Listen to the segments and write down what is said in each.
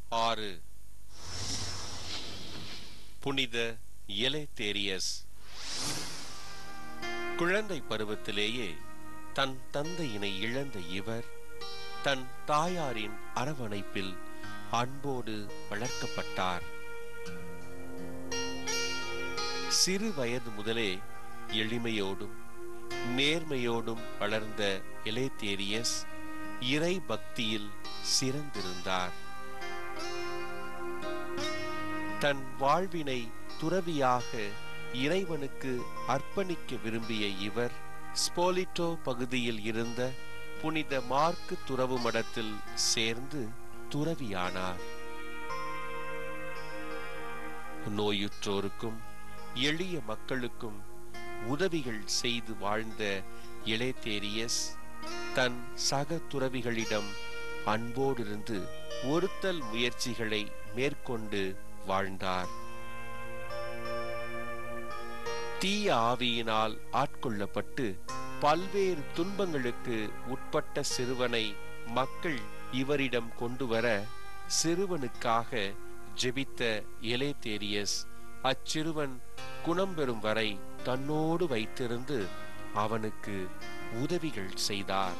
ஆறு புனித எலேத்தேரியஸ் குழந்தை பருவத்திலேயே தன் தந்தையினை இழந்த இவர் தன் தாயாரின் அரவணைப்பில் அன்போடு வளர்க்கப்பட்டார் சிறு வயது முதலே எளிமையோடும் நேர்மையோடும் வளர்ந்த எலேத்தேரியஸ் இறை பக்தியில் சிறந்திருந்தார் தன் வாழ்வினை துறவியாக இறைவனுக்கு அர்ப்பணிக்க விரும்பிய இவர் ஸ்போலிட்டோ பகுதியில் இருந்த புனித மார்க்கு துறவு மடத்தில் சேர்ந்து துறவியானார் நோயுற்றோருக்கும் எளிய மக்களுக்கும் உதவிகள் செய்து வாழ்ந்த எலேத்தேரியஸ் தன் சக துறவிகளிடம் அன்போடிருந்து ஒருத்தல் முயற்சிகளை மேற்கொண்டு வாழ்ந்தார் தீய ஆவியினால் ஆட்கொள்ளப்பட்டு பல்வேறு துன்பங்களுக்கு உட்பட்ட சிறுவனை மக்கள் இவரிடம் கொண்டு வர சிறுவனுக்காக ஜெபித்த எலேத்தேரியஸ் அச்சிறுவன் குணம் பெறும் வரை தன்னோடு வைத்திருந்து அவனுக்கு உதவிகள் செய்தார்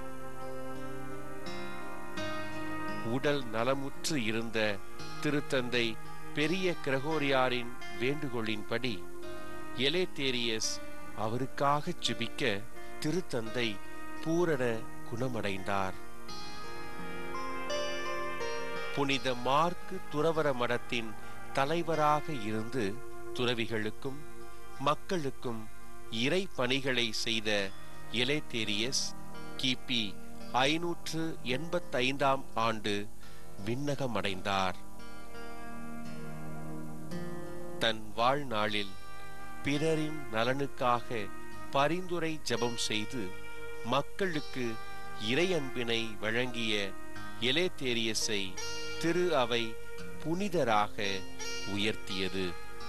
உடல் நலமுற்று இருந்த திருத்தந்தை பெரிய கிரகோரியாரின் வேண்டுகோளின்படி எலேத்தேரியஸ் அவருக்காக ஜெபிக்க திருத்தந்தை பூரண குணமடைந்தார் புனித மார்க்கு துறவர மடத்தின் தலைவராக இருந்து துறவிகளுக்கும் மக்களுக்கும் இறை பணிகளை செய்த எலேத்தேரியஸ் கிபி ஐநூற்று எண்பத்தைந்தாம் ஆண்டு விண்ணகமடைந்தார் தன் வாழ்நாளில் பிறரின் நலனுக்காக பரிந்துரை ஜெபம் செய்து மக்களுக்கு இறையன்பினை வழங்கிய எலேத்தேரியஸை திரு அவை புனிதராக உயர்த்தியது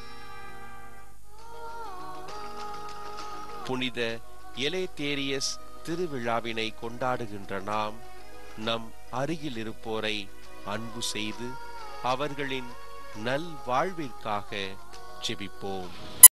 புனித எலேத்தேரியஸ் திருவிழாவினை கொண்டாடுகின்ற நாம் நம் அருகில் இருப்போரை அன்பு செய்து அவர்களின் நல் வாழ்விற்காக ஜெபிப்போம்